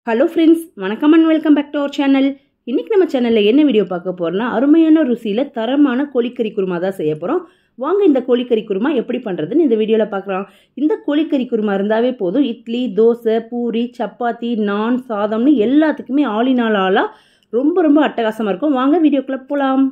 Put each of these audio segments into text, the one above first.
hello friends வணக்கம் and welcome back to our channel இன்றைக்கி நம்ம சேனலில் என்ன வீடியோ பார்க்க போகிறோம்னா அருமையான ருசியில் தரமான கோழிக்கறி குருமா தான் செய்ய போகிறோம் வாங்க இந்த கோழிக்கறி குருமா எப்படி பண்ணுறதுன்னு இந்த வீடியோவில் பார்க்கலாம் இந்த கோழிக்கறி குருமா இருந்தாவே போதும் இட்லி தோசை பூரி சப்பாத்தி நான் சாதம்னு எல்லாத்துக்குமே ஆளினால் ஆளாக ரொம்ப ரொம்ப அட்டகாசமாக இருக்கும் வாங்க வீடியோக்குள்ளே போகலாம்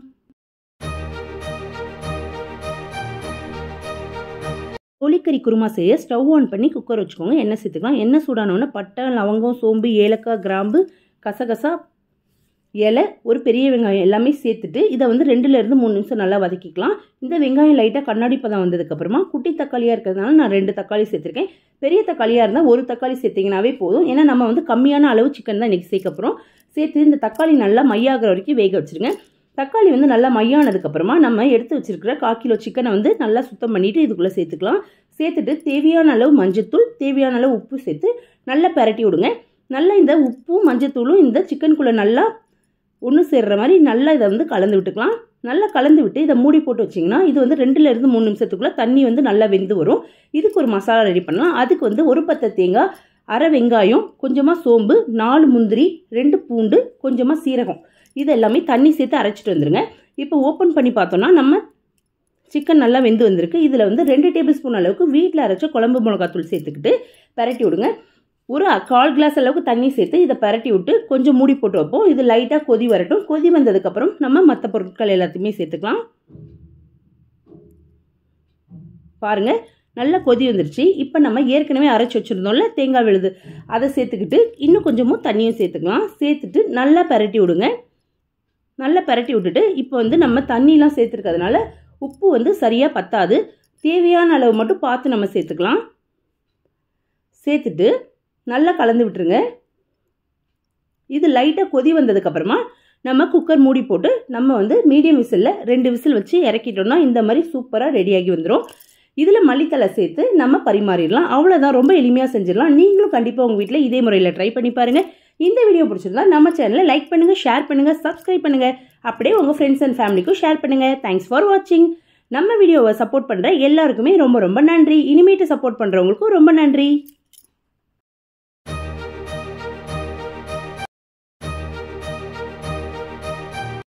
கோழிக்கறி குருமா செய்ய ஸ்டவ் ஆன் பண்ணி குக்கர் வச்சுக்கோங்க எண்ணெய் சேர்த்துக்கலாம் எண்ணெய் சூடானோடனே பட்டை லவங்கம் சோம்பு ஏலக்காய் கிராம்பு கசகசா இலை ஒரு பெரிய வெங்காயம் எல்லாமே சேர்த்துட்டு இதை வந்து ரெண்டுலேருந்து மூணு நிமிஷம் நல்லா வதக்கிக்கலாம் இந்த வெங்காயம் லைட்டாக கண்ணாடி பதம் வந்ததுக்கப்புறமா குட்டி தக்காளியாக இருக்கிறதுனால நான் ரெண்டு தக்காளி சேர்த்துருக்கேன் பெரிய தக்காளியாக இருந்தால் ஒரு தக்காளி சேர்த்திங்கனாவே போதும் ஏன்னா நம்ம வந்து கம்மியான அளவு சிக்கன் தான் இன்றைக்கி சேர்க்க போகிறோம் சேர்த்து இந்த தக்காளி நல்லா மையாகிற வரைக்கும் வேக வச்சுருங்க தக்காளி வந்து நல்லா மையானதுக்கப்புறமா நம்ம எடுத்து வச்சிருக்கிற கால் கிலோ சிக்கனை வந்து நல்லா சுத்தம் பண்ணிவிட்டு இதுக்குள்ளே சேர்த்துக்கலாம் சேர்த்துட்டு தேவையான அளவு மஞ்சத்தூள் தேவையான அளவு உப்பு சேர்த்து நல்லா பரட்டி விடுங்க நல்லா இந்த உப்பும் மஞ்சத்தூளும் இந்த சிக்கனுக்குள்ளே நல்லா ஒன்று சேர்ற மாதிரி நல்லா இதை வந்து கலந்து விட்டுக்கலாம் நல்லா கலந்து விட்டு இதை மூடி போட்டு வச்சிங்கன்னா இது வந்து ரெண்டுலேருந்து மூணு நிமிஷத்துக்குள்ளே தண்ணி வந்து நல்லா வெந்து வரும் இதுக்கு ஒரு மசாலா ரெடி பண்ணலாம் அதுக்கு வந்து ஒரு பத்தை தேங்காய் அரை வெங்காயம் கொஞ்சமாக சோம்பு நாலு முந்திரி ரெண்டு பூண்டு கொஞ்சமாக சீரகம் இது எல்லாமே தண்ணி சேர்த்து அரைச்சிட்டு வந்துடுங்க இப்போ ஓப்பன் பண்ணி பார்த்தோன்னா நம்ம சிக்கன் நல்லா வெந்து வந்திருக்கு இதில் வந்து ரெண்டு டேபிள் ஸ்பூன் அளவுக்கு வீட்டில் அரைச்ச குழம்பு மிளகாத்தூள் சேர்த்துக்கிட்டு பரட்டி விடுங்க ஒரு கால் கிளாஸ் அளவுக்கு தண்ணி சேர்த்து இதை பரட்டி விட்டு கொஞ்சம் மூடி போட்டு வைப்போம் இது லைட்டாக கொதி வரட்டும் கொதி வந்ததுக்கப்புறம் நம்ம மற்ற பொருட்கள் எல்லாத்தையுமே சேர்த்துக்கலாம் பாருங்கள் நல்லா கொதி வந்துருச்சு இப்போ நம்ம ஏற்கனவே அரைச்சி வச்சுருந்தோம்ல தேங்காய் விழுது அதை சேர்த்துக்கிட்டு இன்னும் கொஞ்சமும் தண்ணியும் சேர்த்துக்கலாம் சேர்த்துட்டு நல்லா பரட்டி விடுங்க நல்லா பரட்டி விட்டுட்டு இப்போ வந்து நம்ம தண்ணிலாம் சேர்த்துருக்கிறதுனால உப்பு வந்து சரியாக பத்தாது தேவையான அளவு மட்டும் பார்த்து நம்ம சேர்த்துக்கலாம் சேர்த்துட்டு நல்லா கலந்து விட்டுருங்க இது லைட்டாக கொதி வந்ததுக்கப்புறமா நம்ம குக்கர் மூடி போட்டு நம்ம வந்து மீடியம் விசிலில் ரெண்டு விசில் வச்சு இறக்கிட்டோம்னா இந்த மாதிரி சூப்பராக ரெடியாகி வந்துடும் இதில் மல்லித்தலை சேர்த்து நம்ம பரிமாறிடலாம் அவ்வளோதான் ரொம்ப எளிமையாக செஞ்சிடலாம் நீங்களும் கண்டிப்பாக உங்கள் வீட்டில் இதே முறையில் ட்ரை பண்ணி பாருங்கள் இந்த வீடியோ பிடிச்சிருந்தா நம்ம சேனலை லைக் பண்ணுங்கள் ஷேர் பண்ணுங்கள் சப்ஸ்கிரைப் பண்ணுங்கள் அப்படியே உங்கள் ஃப்ரெண்ட்ஸ் அண்ட் ஃபேமிலிக்கும் ஷேர் பண்ணுங்கள் தேங்க்ஸ் ஃபார் வாட்சிங் நம்ம வீடியோவை சப்போர்ட் பண்ணுற எல்லாருக்குமே ரொம்ப ரொம்ப நன்றி இனிமேட்டு சப்போர்ட் பண்ணுறவங்களுக்கும் ரொம்ப நன்றி